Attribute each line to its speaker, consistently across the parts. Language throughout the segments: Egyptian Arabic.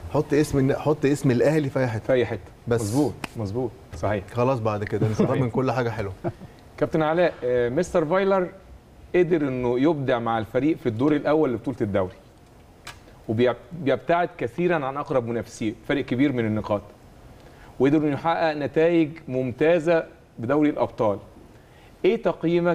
Speaker 1: حط اسم حط اسم الاهلي في اي حته
Speaker 2: في اي حته
Speaker 1: بس.
Speaker 2: مظبوط مظبوط صحيح
Speaker 1: خلاص بعد كده انت ضامن كل حاجه حلوه
Speaker 2: كابتن علاء آه، مستر فايلر قدر انه يبدع مع الفريق في الدور الاول لبطوله الدوري وبيبتعد كثيرا عن اقرب منافسيه فرق كبير من النقاط وقدر انه يحقق نتائج ممتازه بدوري الابطال ايه تقييمك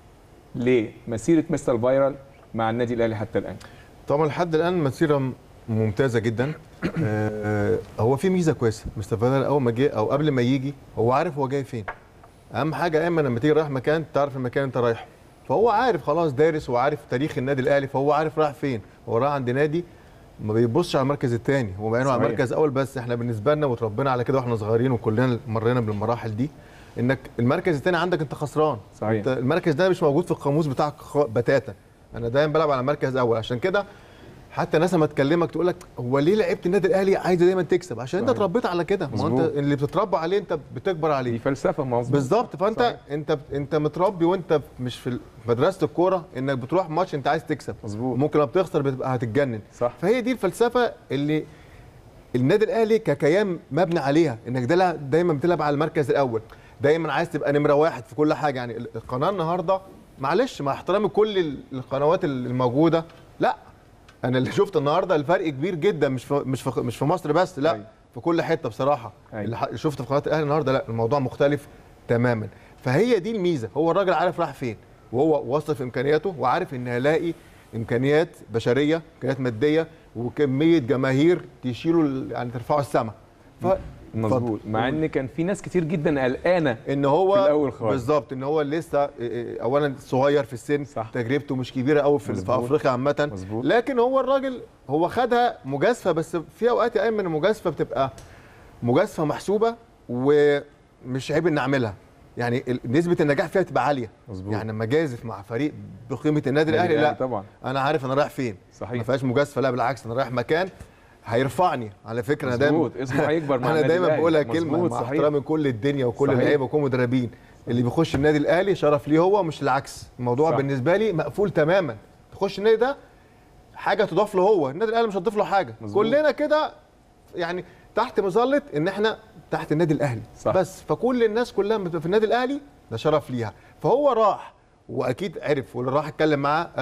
Speaker 2: لمسيره مستر فايرال مع النادي الاهلي حتى الان
Speaker 1: طبعا لحد الان مسيره م- ممتازه جدا آه، هو في ميزه كويسه مستر فايلر اول ما جه او قبل ما يجي هو عارف هو جاي فين اهم حاجه اما لما تيجي رايح مكان تعرف المكان انت رايحه فهو عارف خلاص دارس وعارف تاريخ النادي الاهلي فهو عارف رايح فين هو رايح عند نادي ما بيبصش على المركز الثاني هو بعينه على
Speaker 2: صحيح.
Speaker 1: المركز الاول بس احنا بالنسبه لنا وتربينا على كده واحنا صغيرين وكلنا مرينا بالمراحل دي انك المركز الثاني عندك انت خسران
Speaker 2: صحيح.
Speaker 1: انت المركز ده مش موجود في القاموس بتاعك خ- بتاتا انا دايما بلعب على مركز اول عشان كده حتى الناس لما تكلمك تقول لك هو ليه لعيبه النادي الاهلي عايزه دايما تكسب عشان انت
Speaker 2: صحيح.
Speaker 1: اتربيت على كده ما هو انت
Speaker 2: مظبوط.
Speaker 1: اللي بتتربى عليه انت بتكبر
Speaker 2: دي
Speaker 1: عليه
Speaker 2: فلسفه مظبوط
Speaker 1: بالظبط فانت
Speaker 2: صحيح.
Speaker 1: انت انت متربي وانت مش في مدرسه الكوره انك بتروح ماتش انت عايز تكسب
Speaker 2: مظبوط.
Speaker 1: ممكن لما بتخسر بتبقى هتتجنن
Speaker 2: صح
Speaker 1: فهي دي الفلسفه اللي النادي الاهلي ككيان مبني عليها انك ده دايما بتلعب على المركز الاول دايما عايز تبقى نمره واحد في كل حاجه يعني القناه النهارده معلش مع احترامي كل القنوات الموجوده لا انا اللي شفت النهارده الفرق كبير جدا مش في مش في مش في مصر بس لا
Speaker 2: أيوة.
Speaker 1: في كل حته بصراحه
Speaker 2: أيوة.
Speaker 1: اللي ح- شفت في قناه الاهلي النهارده لا الموضوع مختلف تماما فهي دي الميزه هو الراجل عارف راح فين وهو واثق في امكانياته وعارف ان هيلاقي امكانيات بشريه امكانيات ماديه وكميه جماهير تشيله ال- يعني ترفعه السما ف
Speaker 2: مظبوط مع ان كان في ناس كتير جدا قلقانه
Speaker 1: ان هو
Speaker 2: في الأول خالص.
Speaker 1: بالظبط ان هو لسه إيه إيه اولا صغير في السن
Speaker 2: صح.
Speaker 1: تجربته مش كبيره قوي في, في
Speaker 2: مظبوط.
Speaker 1: افريقيا عامه
Speaker 2: مظبوط.
Speaker 1: لكن هو الراجل هو خدها مجازفه بس في اوقات يا ايمن المجازفه بتبقى مجازفه محسوبه ومش عيب ان اعملها يعني ال- نسبه النجاح فيها تبقى عاليه
Speaker 2: مظبوط.
Speaker 1: يعني لما جازف مع فريق بقيمه النادي الاهلي لا
Speaker 2: طبعا
Speaker 1: انا عارف انا رايح فين
Speaker 2: صحيح.
Speaker 1: ما فيهاش مجازفه لا بالعكس انا رايح مكان هيرفعني على فكره انا دايما
Speaker 2: مظبوط اسمه هيكبر مع
Speaker 1: انا
Speaker 2: النادي
Speaker 1: دايما
Speaker 2: الأهلي.
Speaker 1: بقولها كلمه
Speaker 2: مظبوط،
Speaker 1: مع
Speaker 2: صحيح.
Speaker 1: احترامي كل الدنيا وكل
Speaker 2: صحيح.
Speaker 1: اللعيبه وكل المدربين اللي بيخش النادي الاهلي شرف ليه هو مش العكس الموضوع
Speaker 2: صح.
Speaker 1: صح. بالنسبه لي مقفول تماما تخش النادي ده حاجه تضاف له هو النادي الاهلي مش هتضيف له حاجه
Speaker 2: مظبوط.
Speaker 1: كلنا كده يعني تحت مظله ان احنا تحت النادي الاهلي
Speaker 2: صح.
Speaker 1: بس فكل الناس كلها بتبقى في النادي الاهلي ده شرف ليها فهو راح واكيد عرف واللي راح اتكلم معاه